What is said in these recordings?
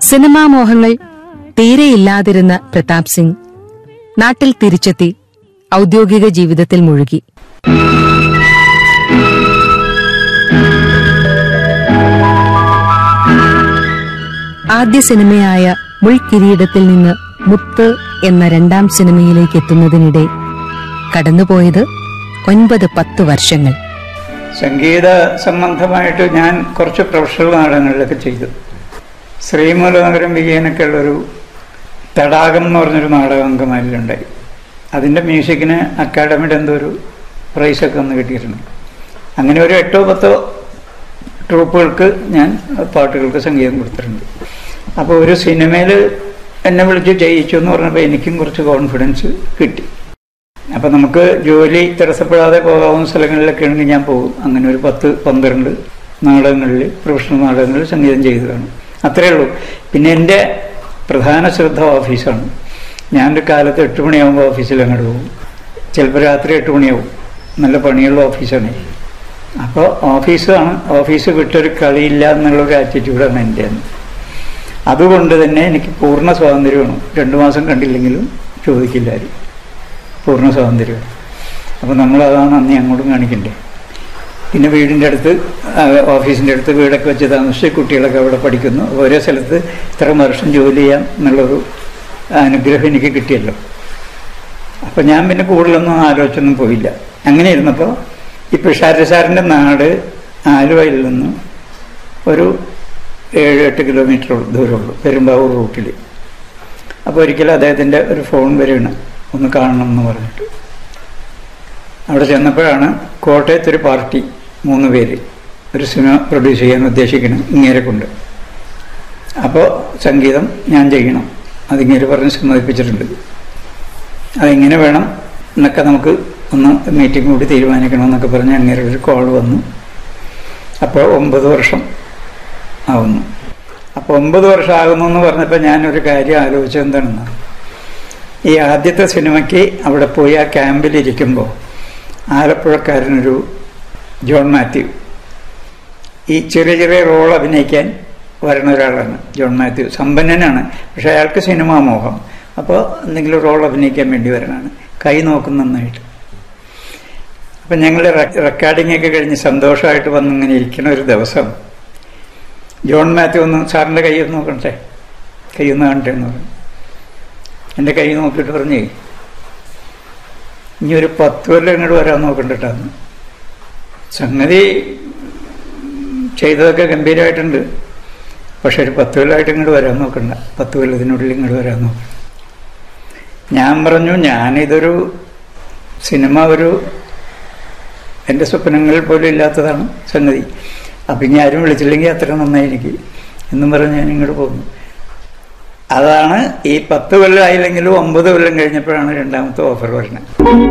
cinema മോഹങ്ങൾ തീരെയില്ലാതിരുന്ന പ്രതാപ് സിംഗ് നാട്ടിൽ തിരിച്ചെത്തി ഔദ്യോഗിക ജീവിതത്തിൽ മുഴുകി ആദ്യ സിനിമയായ മുൾക്കിരീടത്തിൽ നിന്ന് മുത്ത് എന്ന രണ്ടാം സിനിമയിലേക്ക് എത്തുന്നതിനിടെ കടന്നുപോയത് ഒൻപത് പത്ത് വർഷങ്ങൾ സംഗീത സംബന്ധമായിട്ട് ഞാൻ കുറച്ച് പ്രൊഫഷണൽ നാടകങ്ങളിലൊക്കെ ചെയ്തു ശ്രീമൂലനഗരം വിജയനൊക്കെ ഉള്ളൊരു തടാകം എന്ന് പറഞ്ഞൊരു നാടകം അങ്കമാലിലുണ്ടായി അതിൻ്റെ മ്യൂസിക്കിന് അക്കാഡമിയുടെ എന്തോ ഒരു പ്രൈസൊക്കെ ഒന്ന് കിട്ടിയിട്ടുണ്ട് അങ്ങനെ ഒരു എട്ടോ പത്തോ ട്രൂപ്പുകൾക്ക് ഞാൻ പാട്ടുകൾക്ക് സംഗീതം കൊടുത്തിട്ടുണ്ട് അപ്പോൾ ഒരു സിനിമയിൽ എന്നെ വിളിച്ച് ചെയ്യിച്ചു എന്ന് പറഞ്ഞപ്പോൾ എനിക്കും കുറച്ച് കോൺഫിഡൻസ് കിട്ടി അപ്പം നമുക്ക് ജോലി തടസ്സപ്പെടാതെ പോകാവുന്ന സ്ഥലങ്ങളിലൊക്കെ ആണെങ്കിൽ ഞാൻ പോകും അങ്ങനെ ഒരു പത്ത് പന്ത്രണ്ട് നാടകങ്ങളിൽ പ്രൊഫഷണൽ നാടകങ്ങളിൽ സംഗീതം ചെയ്തതാണ് അത്രയേ ഉള്ളൂ പിന്നെ എൻ്റെ പ്രധാന ശ്രദ്ധ ഓഫീസാണ് ഞാനൊരു കാലത്ത് എട്ട് മണിയാകുമ്പോൾ ഓഫീസിൽ അങ്ങോട്ട് പോകും ചിലപ്പോൾ രാത്രി എട്ട് മണിയാവും നല്ല പണിയുള്ള ഓഫീസാണ് അപ്പോൾ ഓഫീസാണ് ഓഫീസ് വിട്ടൊരു കളിയില്ല എന്നുള്ളൊരു ആറ്റിറ്റ്യൂഡാണ് എൻ്റെ അതുകൊണ്ട് തന്നെ എനിക്ക് പൂർണ്ണ സ്വാതന്ത്ര്യമാണ് രണ്ട് മാസം കണ്ടില്ലെങ്കിലും ചോദിക്കില്ല ആരും പൂർണ്ണ സ്വാതന്ത്ര്യമാണ് അപ്പോൾ നമ്മളതാണ് അന്ന് അങ്ങോട്ടും കാണിക്കണ്ടേ പിന്നെ വീടിൻ്റെ അടുത്ത് ഓഫീസിൻ്റെ അടുത്ത് വീടൊക്കെ വെച്ച് താമസിച്ച് കുട്ടികളൊക്കെ അവിടെ പഠിക്കുന്നു ഓരോ സ്ഥലത്ത് ഇത്ര വർഷം ജോലി ചെയ്യാം എന്നുള്ളൊരു അനുഗ്രഹം എനിക്ക് കിട്ടിയല്ലോ അപ്പം ഞാൻ പിന്നെ കൂടുതലൊന്നും ആലോചിച്ചൊന്നും പോയില്ല അങ്ങനെ ഇരുന്നപ്പോൾ ഈ പിഷാര സാറിൻ്റെ നാട് ആലുവയിൽ നിന്ന് ഒരു ഏഴ് എട്ട് കിലോമീറ്റർ ദൂരമുള്ളൂ പെരുമ്പാവൂർ റൂട്ടിൽ അപ്പോൾ ഒരിക്കലും അദ്ദേഹത്തിൻ്റെ ഒരു ഫോൺ വരികയാണ് ഒന്ന് കാണണം എന്ന് പറഞ്ഞിട്ട് അവിടെ ചെന്നപ്പോഴാണ് കോട്ടയത്തൊരു പാർട്ടി മൂന്ന് പേര് ഒരു സിനിമ പ്രൊഡ്യൂസ് ചെയ്യാൻ ഉദ്ദേശിക്കണം ഇങ്ങേരെ കൊണ്ട് അപ്പോൾ സംഗീതം ഞാൻ ചെയ്യണം അതിങ്ങേര് പറഞ്ഞ് സമ്മതിപ്പിച്ചിട്ടുണ്ട് അതെങ്ങനെ വേണം എന്നൊക്കെ നമുക്ക് ഒന്ന് മീറ്റിംഗ് കൂടി തീരുമാനിക്കണം എന്നൊക്കെ പറഞ്ഞ് അങ്ങേരെ ഒരു കോൾ വന്നു അപ്പോൾ ഒമ്പത് വർഷം ആവുന്നു അപ്പോൾ ഒമ്പത് വർഷം ആകുന്നു എന്ന് പറഞ്ഞപ്പോൾ ഞാനൊരു കാര്യം ആലോചിച്ചത് എന്താണെന്ന് ഈ ആദ്യത്തെ സിനിമയ്ക്ക് അവിടെ പോയി ആ ക്യാമ്പിലിരിക്കുമ്പോൾ ആലപ്പുഴക്കാരനൊരു ജോൺ മാത്യു ഈ ചെറിയ ചെറിയ റോൾ അഭിനയിക്കാൻ വരുന്ന ഒരാളാണ് ജോൺ മാത്യു സമ്പന്നനാണ് പക്ഷെ അയാൾക്ക് സിനിമാ മോഹം അപ്പോൾ എന്തെങ്കിലും റോൾ അഭിനയിക്കാൻ വേണ്ടി വരണതാണ് കൈ നോക്കും നന്നായിട്ട് അപ്പം ഞങ്ങൾ റെക്കോർഡിംഗ് ഒക്കെ കഴിഞ്ഞ് സന്തോഷമായിട്ട് വന്ന് ഇങ്ങനെ ഇരിക്കുന്ന ഒരു ദിവസം ജോൺ മാത്യു ഒന്ന് സാറിൻ്റെ കൈ ഒന്ന് നോക്കട്ടെ കൈ ഒന്ന് കാണട്ടെ എന്ന് പറഞ്ഞു എൻ്റെ കൈ നോക്കിയിട്ട് പറഞ്ഞേ ഇനി ഒരു പത്ത് കൊല്ലം ഇങ്ങോട്ട് വരാൻ നോക്കണ്ടിട്ടാന്ന് സംഗതി ചെയ്തതൊക്കെ ഗംഭീരമായിട്ടുണ്ട് പക്ഷെ ഒരു പത്ത് കൊല്ലമായിട്ട് ഇങ്ങോട്ട് വരാൻ നോക്കണ്ട പത്ത് കൊല്ലത്തിനുള്ളിൽ ഇങ്ങോട്ട് വരാൻ നോക്കണ്ട ഞാൻ പറഞ്ഞു ഞാനിതൊരു സിനിമ ഒരു എൻ്റെ സ്വപ്നങ്ങളിൽ പോലും ഇല്ലാത്തതാണ് സംഗതി അപ്പം ഇനി ആരും വിളിച്ചില്ലെങ്കിൽ അത്ര നന്നായി എനിക്ക് എന്നും പറഞ്ഞ് ഞാൻ ഇങ്ങോട്ട് പോകുന്നു അതാണ് ഈ പത്ത് കൊല്ലം ആയില്ലെങ്കിലും ഒമ്പത് കൊല്ലം കഴിഞ്ഞപ്പോഴാണ് രണ്ടാമത്തെ ഓഫർ വരുന്നത്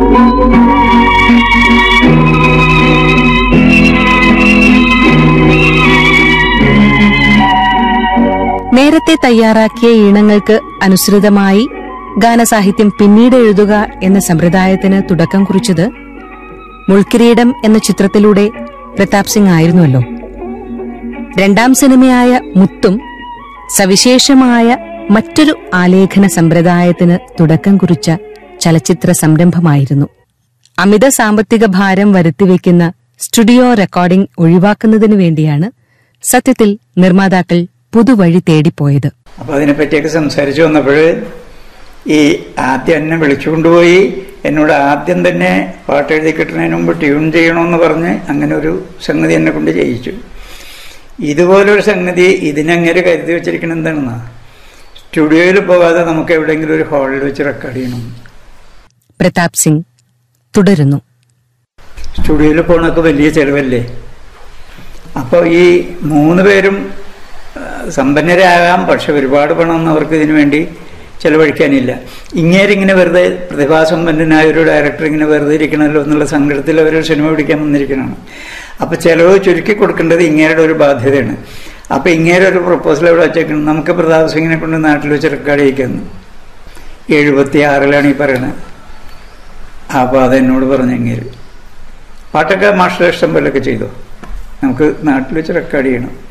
നേരത്തെ തയ്യാറാക്കിയ ഈണങ്ങൾക്ക് അനുസൃതമായി ഗാനസാഹിത്യം പിന്നീട് എഴുതുക എന്ന സമ്പ്രദായത്തിന് തുടക്കം കുറിച്ചത് മുൾക്കിരീടം എന്ന ചിത്രത്തിലൂടെ പ്രതാപ് സിംഗ് ആയിരുന്നുവല്ലോ രണ്ടാം സിനിമയായ മുത്തും സവിശേഷമായ മറ്റൊരു ആലേഖന സമ്പ്രദായത്തിന് തുടക്കം കുറിച്ച ചലച്ചിത്ര സംരംഭമായിരുന്നു അമിത സാമ്പത്തിക ഭാരം വരുത്തിവെക്കുന്ന സ്റ്റുഡിയോ റെക്കോർഡിംഗ് ഒഴിവാക്കുന്നതിനു വേണ്ടിയാണ് സത്യത്തിൽ നിർമ്മാതാക്കൾ പുതുവഴി തേടിപ്പോയത് അപ്പോൾ അതിനെപ്പറ്റിയൊക്കെ സംസാരിച്ചു വന്നപ്പോൾ ഈ ആദ്യം എന്നെ വിളിച്ചുകൊണ്ടുപോയി എന്നോട് ആദ്യം തന്നെ പാട്ട് എഴുതി കിട്ടുന്നതിന് മുമ്പ് ട്യൂൺ ചെയ്യണമെന്ന് പറഞ്ഞ് അങ്ങനെ ഒരു സംഗതി എന്നെ കൊണ്ട് ചെയ്യിച്ചു ഇതുപോലൊരു സംഗതി ഇതിനങ്ങനെ കരുതി വെച്ചിരിക്കണം എന്താണെന്നാ സ്റ്റുഡിയോയിൽ പോകാതെ നമുക്ക് എവിടെയെങ്കിലും ഒരു ഹാളിൽ വെച്ച് റെക്കോർഡ് ചെയ്യണം പ്രതാപ് സിംഗ് തുടരുന്നു സ്റ്റുഡിയോയിൽ പോകണമൊക്കെ വലിയ ചിലവല്ലേ അപ്പോൾ ഈ മൂന്ന് പേരും ആ, സമ്പന്നരാകാം പക്ഷെ ഒരുപാട് പണമൊന്നും അവർക്ക് ഇതിനു വേണ്ടി ചിലവഴിക്കാനില്ല ഇങ്ങേരിങ്ങനെ വെറുതെ പ്രതിഭാസമ്പന്നനായ ഒരു ഡയറക്ടർ ഇങ്ങനെ വെറുതെ ഇരിക്കണമല്ലോ എന്നുള്ള സങ്കടത്തിൽ അവരൊരു സിനിമ പിടിക്കാൻ വന്നിരിക്കണതാണ് അപ്പോൾ ചിലവ് ചുരുക്കി കൊടുക്കേണ്ടത് ഇങ്ങേരുടെ ഒരു ബാധ്യതയാണ് അപ്പോൾ ഇങ്ങേരെ ഒരു പ്രപ്പോസൽ അവിടെ വെച്ചേക്കണം നമുക്ക് പ്രതാപ് സിംഗിനെ കൊണ്ട് നാട്ടിൽ വെച്ച് റെക്കോർഡ് ചെയ്യിക്കുന്നു എഴുപത്തി ആറിലാണ് ഈ പറയണത് അപ്പോൾ അതെന്നോട് പറഞ്ഞു ഇങ്ങേര് പാട്ടൊക്കെ മാസ്റ്റർ ഇഷ്ടം പോലെയൊക്കെ ചെയ്തു നമുക്ക് നാട്ടിൽ വെച്ച് റെക്കോർഡ് ചെയ്യണം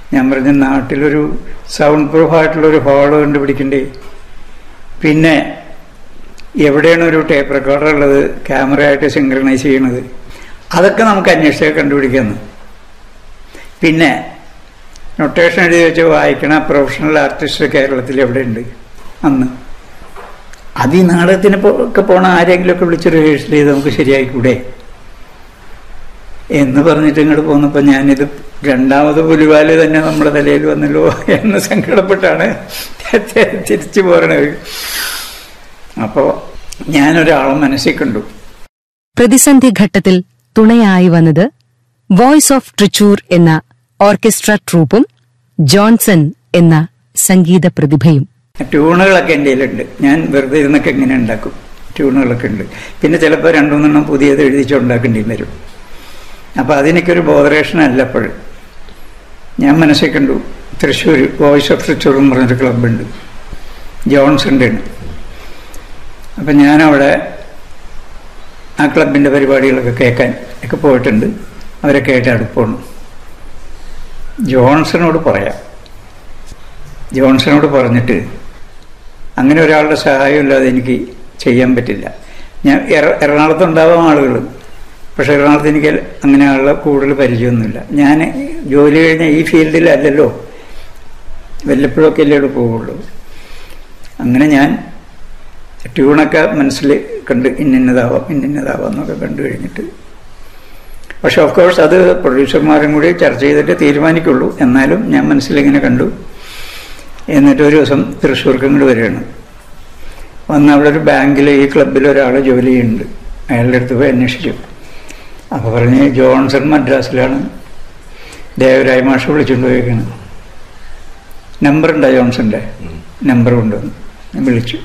ഞാൻ പറഞ്ഞ നാട്ടിലൊരു സൗണ്ട് പ്രൂഫ് ആയിട്ടുള്ളൊരു ഹാള് കണ്ടുപിടിക്കണ്ടേ പിന്നെ എവിടെയാണ് ഒരു ടേപ്പ് റെക്കോർഡർ ഉള്ളത് ക്യാമറ ആയിട്ട് സിങ്ക്രണൈസ് ചെയ്യണത് അതൊക്കെ നമുക്ക് അന്വേഷിച്ചാൽ കണ്ടുപിടിക്കാമെന്ന് പിന്നെ നൊട്ടേഷൻ എഴുതി വെച്ച് വായിക്കണ പ്രൊഫഷണൽ ആർട്ടിസ്റ്റ് കേരളത്തിൽ എവിടെയുണ്ട് അന്ന് അത് ഈ നാടകത്തിന് പോ- ഒക്കെ പോണ ആരെങ്കിലുമൊക്കെ വിളിച്ച് റിഹേഴ്സൽ ചെയ്ത് നമുക്ക് ശരിയായിക്കൂടെ എന്ന് പറഞ്ഞിട്ട് ഇങ്ങോട്ട് പോന്നപ്പോൾ ഞാനിത് രണ്ടാമത് പുലിവാല് തന്നെ നമ്മുടെ തലയിൽ വന്നല്ലോ എന്ന് സങ്കടപ്പെട്ടാണ് തിരിച്ചു പോരണത് അപ്പോൾ ഞാനൊരാളെ മനസ്സിൽ കണ്ടു പ്രതിസന്ധി ഘട്ടത്തിൽ തുണയായി വന്നത് വോയ്സ് ഓഫ് ട്രിച്ചൂർ എന്ന ഓർക്കസ്ട്ര ട്രൂപ്പും ജോൺസൺ എന്ന സംഗീത പ്രതിഭയും ട്യൂണുകളൊക്കെ എൻ്റെ കയ്യിലുണ്ട് ഞാൻ വെറുതെ ഇരുന്നൊക്കെ ഇങ്ങനെ ഉണ്ടാക്കും ട്യൂണുകളൊക്കെ ഉണ്ട് പിന്നെ ചിലപ്പോൾ രണ്ടുമൂന്നെണ്ണം പുതിയത് എഴുതിച്ചുണ്ടാക്കേണ്ടി വരും അപ്പോൾ അതിനൊക്കൊരു ബോധറേഷൻ അല്ല അപ്പോഴും ഞാൻ മനസ്സിൽ കണ്ടു തൃശ്ശൂർ വോയിസ് ഓഫ് തൃശ്ശൂർ എന്ന് പറഞ്ഞൊരു ക്ലബ്ബുണ്ട് ജോൺസൻ്റെ ആണ് അപ്പം ഞാനവിടെ ആ ക്ലബിൻ്റെ പരിപാടികളൊക്കെ കേൾക്കാൻ ഒക്കെ പോയിട്ടുണ്ട് അവരൊക്കെ ആയിട്ട് അടുപ്പമാണ് ജോൺസണോട് പറയാം ജോൺസണോട് പറഞ്ഞിട്ട് അങ്ങനെ ഒരാളുടെ സഹായം ഇല്ലാതെ എനിക്ക് ചെയ്യാൻ പറ്റില്ല ഞാൻ എറ എറണാകുളത്ത് ഉണ്ടാവാം ആളുകൾ പക്ഷെ എറണാകുളത്ത് എനിക്ക് അങ്ങനെ ആളുടെ കൂടുതൽ പരിചയമൊന്നുമില്ല ഞാൻ ജോലി കഴിഞ്ഞ ഈ ഫീൽഡിലല്ലല്ലോ വല്ലപ്പോഴൊക്കെ അല്ലേ ഇവിടെ പോവുള്ളൂ അങ്ങനെ ഞാൻ ട്യൂണൊക്കെ മനസ്സിൽ കണ്ട് ഇന്നിന്നതാവാം ഇന്നിന്നതാവാം എന്നൊക്കെ കണ്ടു കഴിഞ്ഞിട്ട് പക്ഷെ ഓഫ് കോഴ്സ് അത് പ്രൊഡ്യൂസർമാരും കൂടി ചർച്ച ചെയ്തിട്ട് തീരുമാനിക്കുള്ളൂ എന്നാലും ഞാൻ മനസ്സിലിങ്ങനെ കണ്ടു എന്നിട്ട് ഒരു ദിവസം തൃശ്ശൂർക്ക് ഇങ്ങോട്ട് വരികയാണ് വന്ന് അവിടെ ഒരു ബാങ്കിൽ ഈ ക്ലബിൽ ഒരാൾ ജോലി ചെയ്യുന്നുണ്ട് അയാളുടെ അടുത്ത് പോയി അന്വേഷിച്ചു അപ്പോൾ പറഞ്ഞ് ജോൺസൺ മദ്രാസിലാണ് ദേവരായ മാഷ് വിളിച്ചുകൊണ്ട് പോയേക്കാണ് നമ്പർ ഉണ്ടോ ജോൺസന്റെ നമ്പർ കൊണ്ടുവന്നു ഞാൻ വിളിച്ചു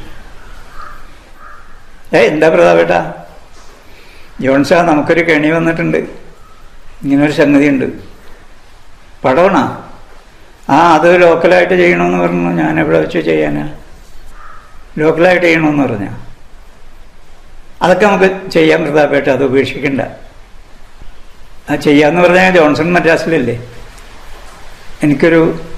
ഏ എന്താ പ്രതാപേട്ടാ ജോൺസാ നമുക്കൊരു കെണി വന്നിട്ടുണ്ട് ഇങ്ങനൊരു സംഗതിയുണ്ട് പടവണാ ആ അത് ലോക്കലായിട്ട് ചെയ്യണമെന്ന് പറഞ്ഞു ഞാൻ എവിടെ വെച്ച് ചെയ്യാനാ ലോക്കലായിട്ട് ചെയ്യണമെന്ന് പറഞ്ഞ അതൊക്കെ നമുക്ക് ചെയ്യാൻ പ്രതാപേട്ട അത് ഉപേക്ഷിക്കണ്ട അത് ചെയ്യാന്ന് പറഞ്ഞാൽ ജോൺസൺ മദ്രാസിലല്ലേ എനിക്കൊരു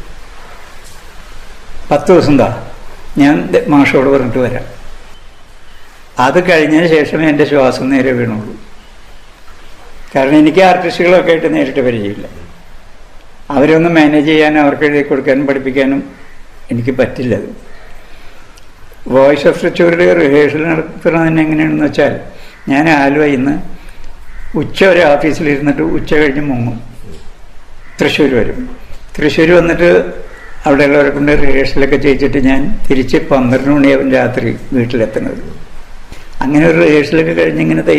പത്ത് ദിവസം താ ഞാൻ ദ- മാഷോട് പറഞ്ഞിട്ട് വരാം അത് കഴിഞ്ഞതിന് ശേഷമേ എൻ്റെ ശ്വാസം നേരെ വീണുള്ളൂ കാരണം എനിക്ക് ആർട്ടിസ്റ്റുകളൊക്കെ ആയിട്ട് നേരിട്ട് പരിചയമില്ല അവരൊന്ന് മാനേജ് ചെയ്യാനും അവർക്ക് എഴുതി കൊടുക്കാനും പഠിപ്പിക്കാനും എനിക്ക് പറ്റില്ലത് വോയിസ് ഓഫ് സ്ട്രക്ചറിൽ റിഹേഴ്സൽ നടത്തുന്നത് തന്നെ എങ്ങനെയാണെന്ന് വെച്ചാൽ ഞാൻ ആലുവയിൽ നിന്ന് ഉച്ച വരെ ഓഫീസിലിരുന്നിട്ട് ഉച്ച കഴിഞ്ഞ് മുങ്ങും തൃശ്ശൂർ വരും തൃശ്ശൂർ വന്നിട്ട് അവിടെയുള്ളവരെ കൊണ്ട് റിഹേഴ്സലൊക്കെ ചെയ്യിച്ചിട്ട് ഞാൻ തിരിച്ച് പന്ത്രണ്ട് മണിയാവും രാത്രി വീട്ടിലെത്തുന്നത് അങ്ങനെ ഒരു റിഹേഴ്സലൊക്കെ കഴിഞ്ഞ് ഇങ്ങനെ